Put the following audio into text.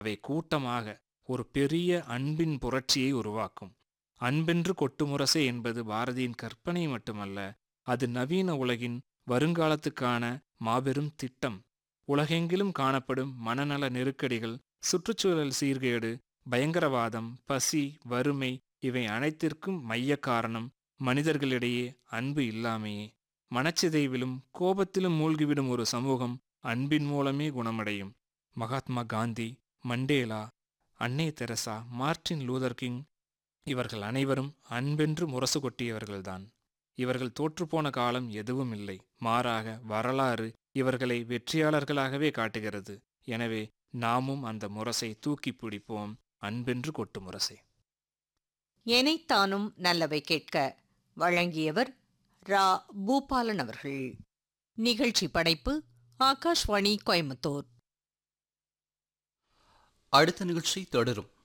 அவை கூட்டமாக ஒரு பெரிய அன்பின் புரட்சியை உருவாக்கும் அன்பென்று கொட்டுமுரசே என்பது பாரதியின் கற்பனை மட்டுமல்ல அது நவீன உலகின் வருங்காலத்துக்கான மாபெரும் திட்டம் உலகெங்கிலும் காணப்படும் மனநல நெருக்கடிகள் சுற்றுச்சூழல் சீர்கேடு பயங்கரவாதம் பசி வறுமை இவை அனைத்திற்கும் மைய காரணம் மனிதர்களிடையே அன்பு இல்லாமையே மனச்சிதைவிலும் கோபத்திலும் மூழ்கிவிடும் ஒரு சமூகம் அன்பின் மூலமே குணமடையும் மகாத்மா காந்தி மண்டேலா அன்னை தெரசா மார்ட்டின் லூதர் கிங் இவர்கள் அனைவரும் அன்பென்று முரசு கொட்டியவர்கள்தான் இவர்கள் தோற்றுப்போன காலம் எதுவும் இல்லை மாறாக வரலாறு இவர்களை வெற்றியாளர்களாகவே காட்டுகிறது எனவே நாமும் அந்த முரசை தூக்கி பிடிப்போம் அன்பென்று கொட்டு முரசை எனைத்தானும் நல்லவை கேட்க வழங்கியவர் ரா பூபாலன் அவர்கள் நிகழ்ச்சி படைப்பு ஆகாஷ்வாணி கோயம்புத்தூர் அடுத்த நிகழ்ச்சி தொடரும்